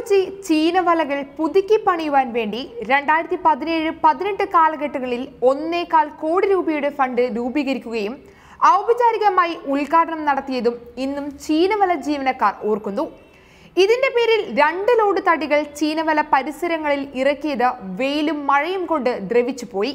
കൊച്ചി ചീനവലകൾ പുതുക്കി പണിയുവാൻ വേണ്ടി രണ്ടായിരത്തി പതിനേഴ് പതിനെട്ട് കാലഘട്ടങ്ങളിൽ ഒന്നേകാൽ കോടി രൂപയുടെ ഫണ്ട് രൂപീകരിക്കുകയും ഔപചാരികമായി ഉദ്ഘാടനം നടത്തിയതും ഇന്നും ചീനവല ജീവനക്കാർ ഓർക്കുന്നു ഇതിന്റെ പേരിൽ രണ്ട് ലോഡ് തടികൾ ചീനവല പരിസരങ്ങളിൽ ഇറക്കിയത് വെയിലും മഴയും കൊണ്ട് ദ്രവിച്ചു പോയി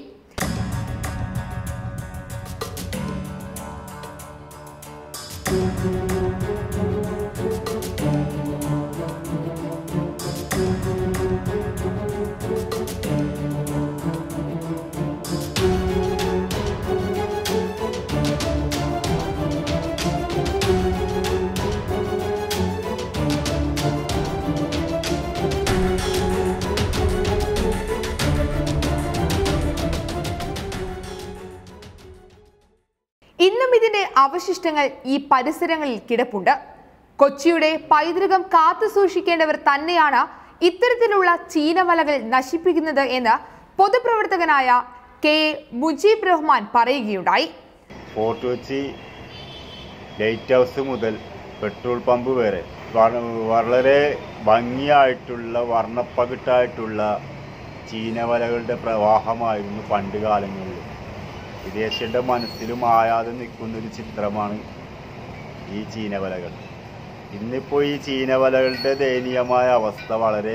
ഇന്നും ഇതിന്റെ അവശിഷ്ടങ്ങൾ ഈ പരിസരങ്ങളിൽ കിടപ്പുണ്ട് കൊച്ചിയുടെ പൈതൃകം കാത്തു സൂക്ഷിക്കേണ്ടവർ തന്നെയാണ് ഇത്തരത്തിലുള്ള ചീനവലകൾ നശിപ്പിക്കുന്നത് എന്ന് പൊതുപ്രവർത്തകനായ കെ എ മുജീബ് റഹ്മാൻ പറയുകയുണ്ടായി ഫോർട്ട് കൊച്ചി ലൈറ്റ് ഹൗസ് മുതൽ പെട്രോൾ പമ്പ് വരെ വ- വളരെ ഭംഗിയായിട്ടുള്ള വർണ്ണപ്പകിട്ടായിട്ടുള്ള ചീനവലകളുടെ പ്രവാഹമായിരുന്നു പണ്ട് കാലങ്ങളിൽ വിദേശിയുടെ മനസ്സിലും ആയാതെ നിൽക്കുന്ന ഒരു ചിത്രമാണ് ഈ ചീനവലകൾ ഇന്നിപ്പോൾ ഈ ചീനവലകളുടെ ദയനീയമായ അവസ്ഥ വളരെ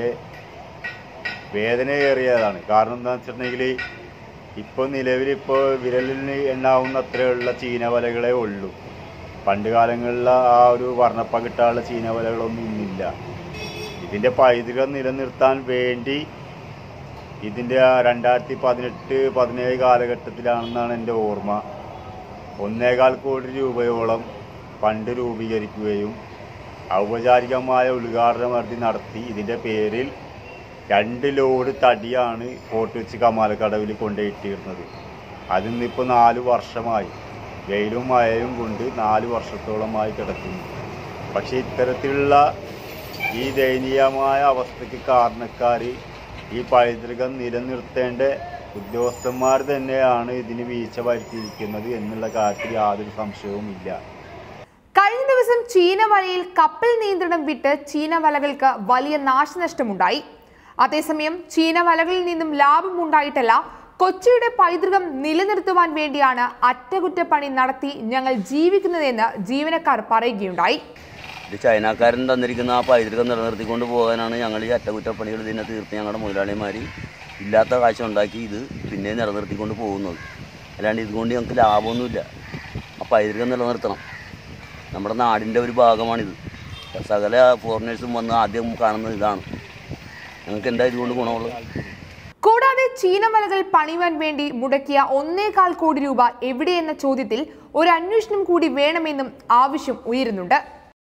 വേദനയേറിയതാണ് കാരണം എന്താ വെച്ചിട്ടുണ്ടെങ്കിൽ ഇപ്പോൾ നിലവിലിപ്പോൾ വിരലിൽ എണ്ണാവുന്ന അത്രയുള്ള ചീനവലകളെ ഉള്ളൂ പണ്ട് കാലങ്ങളിലെ ആ ഒരു വർണ്ണപ്പകിട്ടുള്ള ചീനവലകളൊന്നും ഇന്നില്ല ഇതിൻ്റെ പൈതൃകം നിലനിർത്താൻ വേണ്ടി ഇതിൻ്റെ ആ രണ്ടായിരത്തി പതിനെട്ട് പതിനേഴ് കാലഘട്ടത്തിലാണെന്നാണ് എൻ്റെ ഓർമ്മ ഒന്നേകാൽ കോടി രൂപയോളം ഫണ്ട് രൂപീകരിക്കുകയും ഔപചാരികമായ ഉദ്ഘാടനം നടത്തി നടത്തി ഇതിൻ്റെ പേരിൽ രണ്ട് ലോഡ് തടിയാണ് ഫോർട്ട് വെച്ച് കമാലക്കടവിൽ കൊണ്ടുപോയിട്ടിരുന്നത് അതിന്നിപ്പോൾ നാല് വർഷമായി വെയിലും മഴയും കൊണ്ട് നാല് വർഷത്തോളമായി കിടക്കുന്നു പക്ഷേ ഇത്തരത്തിലുള്ള ഈ ദയനീയമായ അവസ്ഥയ്ക്ക് കാരണക്കാർ ഈ പൈതൃകം നിലനിർത്തേണ്ട ഉദ്യോഗസ്ഥന്മാർ തന്നെയാണ് ഇതിന് വീഴ്ച വരുത്തിയിരിക്കുന്നത് എന്നുള്ള കാര്യത്തിൽ യാതൊരു സംശയവുമില്ല കഴിഞ്ഞ ദിവസം ചീനവലയിൽ കപ്പൽ നിയന്ത്രണം വിട്ട് ചീനവലകൾക്ക് വലിയ നാശനഷ്ടമുണ്ടായി അതേസമയം ചീനവലകളിൽ നിന്നും ലാഭമുണ്ടായിട്ടല്ല കൊച്ചിയുടെ പൈതൃകം നിലനിർത്തുവാൻ വേണ്ടിയാണ് അറ്റകുറ്റപ്പണി നടത്തി ഞങ്ങൾ ജീവിക്കുന്നതെന്ന് ജീവനക്കാർ പറയുകയുണ്ടായി ഇത് ചൈനക്കാരൻ തന്നിരിക്കുന്ന ആ പൈതൃകം നിലനിർത്തിക്കൊണ്ട് പോകാനാണ് ഞങ്ങൾ ഈ അറ്റകുറ്റപ്പണികൾ ഇതിനെ തീർത്ത് ഞങ്ങളുടെ മുതലാളിമാർ ഇല്ലാത്ത കാശ് ഉണ്ടാക്കി ഇത് പിന്നെ നിലനിർത്തിക്കൊണ്ട് പോകുന്നത് അല്ലാണ്ട് ഇതുകൊണ്ട് ഞങ്ങൾക്ക് ലാഭമൊന്നുമില്ല ആ പൈതൃകം നിലനിർത്തണം നമ്മുടെ നാടിൻ്റെ ഒരു ഭാഗമാണിത് സകല ഫോറിനേഴ്സും വന്ന് ആദ്യം കാണുന്നത് ഇതാണ് ഞങ്ങൾക്ക് എന്താ ഇതുകൊണ്ട് ഗുണമുള്ളത് കൂടാതെ ചീനവലകൾ പണിയുവാൻ വേണ്ടി മുടക്കിയ ഒന്നേകാൽ കോടി രൂപ എവിടെയെന്ന ചോദ്യത്തിൽ ഒരു അന്വേഷണം കൂടി വേണമെന്നും ആവശ്യം ഉയരുന്നുണ്ട്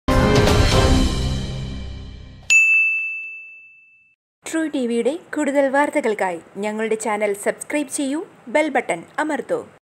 ട്രൂ ടി വിയുടെ കൂടുതൽ വാർത്തകൾക്കായി ഞങ്ങളുടെ ചാനൽ സബ്സ്ക്രൈബ് ചെയ്യൂ ബെൽ ബട്ടൺ അമർത്തൂ